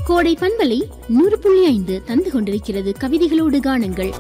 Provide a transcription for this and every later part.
கோடை பண்பலை நூறு புள்ளி ஐந்து தந்து கொண்டிருக்கிறது கவிதைகளோடு காணுங்கள்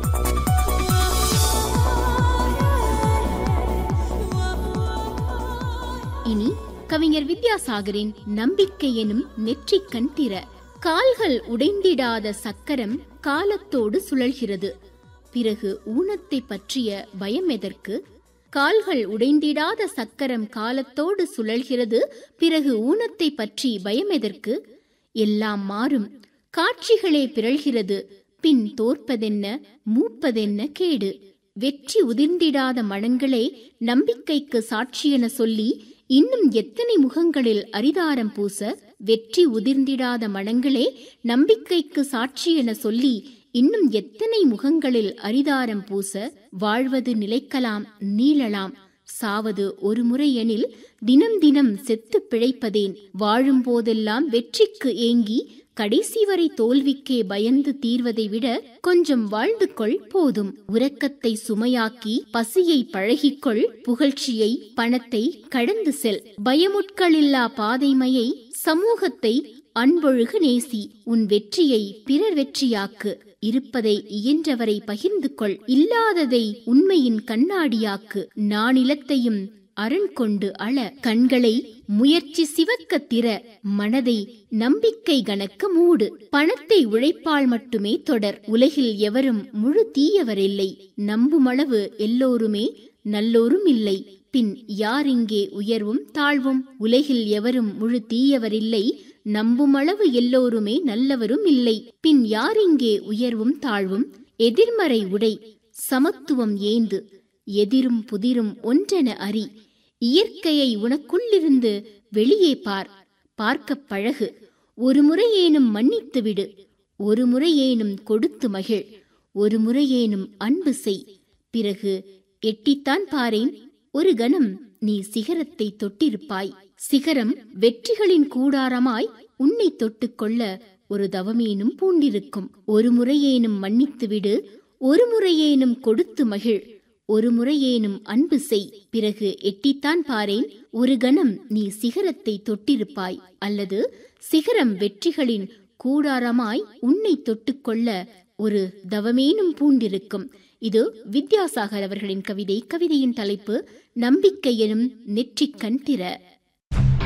இனி கவிஞர் வித்யாசாகரின் நம்பிக்கை எனும் நெற்றிக் கண் திற கால்கள் உடைந்திடாத சக்கரம் காலத்தோடு சுழல்கிறது பிறகு ஊனத்தை பற்றிய பயம் எதற்கு கால்கள் உடைந்திடாத சக்கரம் காலத்தோடு சுழல்கிறது பிறகு ஊனத்தை பற்றி பயம் எதற்கு எல்லாம் மாறும் காட்சிகளே பிறழ்கிறது பின் தோற்பதென்ன மூப்பதென்ன கேடு வெற்றி உதிர்ந்திடாத மனங்களே நம்பிக்கைக்கு சாட்சியென சொல்லி இன்னும் எத்தனை முகங்களில் அரிதாரம் பூச வெற்றி உதிர்ந்திடாத மனங்களே நம்பிக்கைக்கு சாட்சி என சொல்லி இன்னும் எத்தனை முகங்களில் அரிதாரம் பூச வாழ்வது நிலைக்கலாம் நீளலாம் சாவது ஒரு முறை எனில் தினம் தினம் செத்து பிழைப்பதேன் வாழும் போதெல்லாம் வெற்றிக்கு ஏங்கி கடைசி வரை தோல்விக்கே பயந்து தீர்வதை விட கொஞ்சம் வாழ்ந்து கொள் போதும் உறக்கத்தை சுமையாக்கி பசியை பழகிக்கொள் புகழ்ச்சியை பணத்தை கடந்து செல் பயமுட்களில்லா பாதைமையை சமூகத்தை அன்பொழுகு நேசி உன் வெற்றியை பிறர் வெற்றியாக்கு இருப்பதை இயன்றவரை பகிர்ந்து கொள் இல்லாததை உண்மையின் கண்ணாடியாக்கு நானிலத்தையும் அரண் கொண்டு அழ கண்களை முயற்சி சிவக்க திற மனதை நம்பிக்கை கணக்க மூடு பணத்தை உழைப்பால் மட்டுமே தொடர் உலகில் எவரும் முழு தீயவரில்லை நம்புமளவு எல்லோருமே நல்லோரும் இல்லை பின் யார் இங்கே உயர்வும் தாழ்வும் உலகில் எவரும் முழு தீயவரில்லை நம்புமளவு எல்லோருமே நல்லவரும் இல்லை பின் யார் இங்கே உயர்வும் தாழ்வும் எதிர்மறை உடை சமத்துவம் ஏந்து எதிரும் புதிரும் ஒன்றென அறி இயற்கையை உனக்குள்ளிருந்து வெளியே பார் பார்க்கப் பழகு ஒரு முறையேனும் மன்னித்து விடு ஒரு முறையேனும் கொடுத்து மகிழ் ஒரு முறையேனும் அன்பு செய் பிறகு எட்டித்தான் பாரேன் ஒரு கணம் நீ சிகரத்தை தொட்டிருப்பாய் சிகரம் வெற்றிகளின் கூடாரமாய் உன்னை தொட்டுக்கொள்ள ஒரு தவமேனும் பூண்டிருக்கும் ஒரு முறையேனும் மன்னித்து விடு ஒரு முறையேனும் கொடுத்து மகிழ் ஒரு முறையேனும் அன்பு செய் பிறகு எட்டித்தான் பாரேன் ஒரு கணம் நீ சிகரத்தை தொட்டிருப்பாய் அல்லது சிகரம் வெற்றிகளின் கூடாரமாய் உன்னை தொட்டுக்கொள்ள ஒரு தவமேனும் பூண்டிருக்கும் இது வித்யாசாகர் அவர்களின் கவிதை கவிதையின் தலைப்பு நம்பிக்கை எனும் நெற்றிக் கண் திற